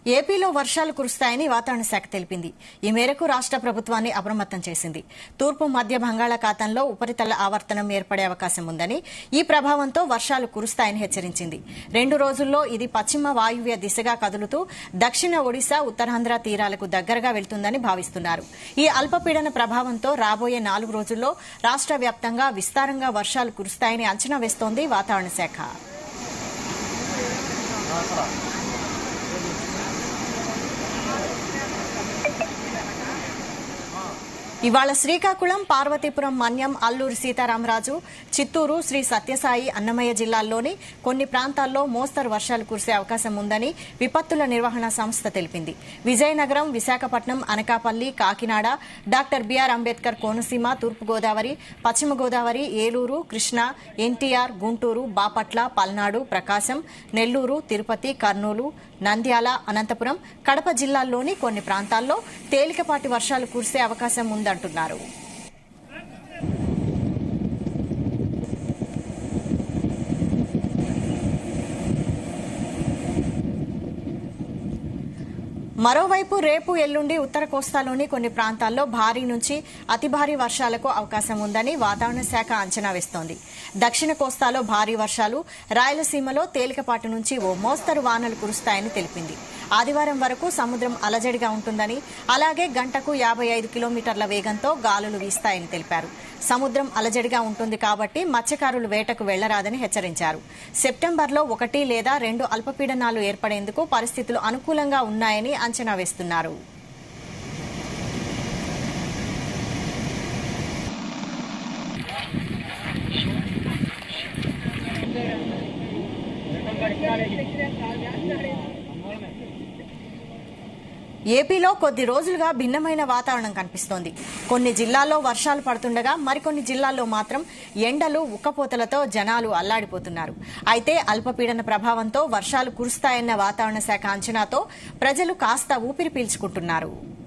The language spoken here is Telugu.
ఏపీలో వర్షాలు కురుస్తాయని వాతావరణ శాఖ తెలిపింది ఈ మేరకు రాష్ట ప్రభుత్వాన్ని అప్రమత్తం చేసింది తూర్పు మధ్య బంగాళాఖాతంలో ఉపరితల ఆవర్తనం ఏర్పడే అవకాశం ఉందని ఈ ప్రభావంతో వర్షాలు కురుస్తాయని హెచ్చరించింది రెండు రోజుల్లో ఇది పశ్చిమ వాయువ్య దిశగా కదులుతూ దక్షిణ ఒడిశా ఉత్తరాంధ్ర తీరాలకు దగ్గరగా వెళ్తుందని భావిస్తున్నారు ఈ అల్పపీడన ప్రభావంతో రాబోయే నాలుగు రోజుల్లో రాష్ట వ్యాప్తంగా విస్తారంగా వర్షాలు కురుస్తాయని అంచనా వేస్తోంది వాతావరణ శాఖ ఇవాళ శ్రీకాకుళం పార్వతీపురం మన్యం అల్లూరు సీతారామరాజు చిత్తూరు శ్రీ సత్యసాయి అన్నమయ్య జిల్లాల్లోని కొన్ని ప్రాంతాల్లో మోస్తరు వర్షాలు కురిసే అవకాశం ఉందని విపత్తుల నిర్వహణ సంస్థ తెలిపింది విజయనగరం విశాఖపట్నం అనకాపల్లి కాకినాడ డాక్టర్ బీఆర్ అంబేద్కర్ కోనసీమ తూర్పుగోదావరి పశ్చిమ గోదావరి ఏలూరు కృష్ణా ఎన్టీఆర్ గుంటూరు బాపట్ల పల్నాడు ప్రకాశం నెల్లూరు తిరుపతి కర్నూలు నంద్యాల అనంతపురం కడప జిల్లాల్లోని కొన్ని ప్రాంతాల్లో తేలికపాటి వర్షాలు కురిసే అవకాశం ఉందంటున్నారు మరోవైపు రేపు ఎల్లుండి ఉత్తర కోస్తాలోని కొన్ని ప్రాంతాల్లో భారీ నుంచి అతి భారీ వర్షాలకు అవకాశం ఉందని వాతావరణ శాఖ అంచనా వేస్తోంది దక్షిణ కోస్తాలో భారీ వర్షాలు రాయలసీమలో తేలికపాటి నుంచి ఓ మోస్తరు వానలు కురుస్తాయని తెలిపింది ఆదివారం వరకు సముద్రం అలజడిగా ఉంటుందని అలాగే గంటకు యాభై ఐదు కిలోమీటర్ల వేగంతో గాలులు వీస్తాయని తెలిపారు సముద్రం అలజడిగా ఉంటుంది కాబట్టి మత్స్యకారులు వేటకు వెళ్లరాదని హెచ్చరించారు సెప్టెంబర్లో ఒకటి లేదా రెండు అల్పపీడనాలు ఏర్పడేందుకు పరిస్థితులు అనుకూలంగా ఉన్నాయని అంచనా వేస్తున్నారు ఏపీలో కొద్ది రోజులుగా భిన్నమైన వాతావరణం కనిపిస్తోంది కొన్ని జిల్లాల్లో వర్షాలు పడుతుండగా మరికొన్ని జిల్లాల్లో మాత్రం ఎండలు ఉక్కపోతలతో జనాలు అల్లాడిపోతున్నారు అయితే అల్పపీడన ప్రభావంతో వర్షాలు కురుస్తాయన్న వాతావరణ శాఖ అంచనాతో ప్రజలు కాస్త ఊపిరి పీల్చుకుంటున్నారు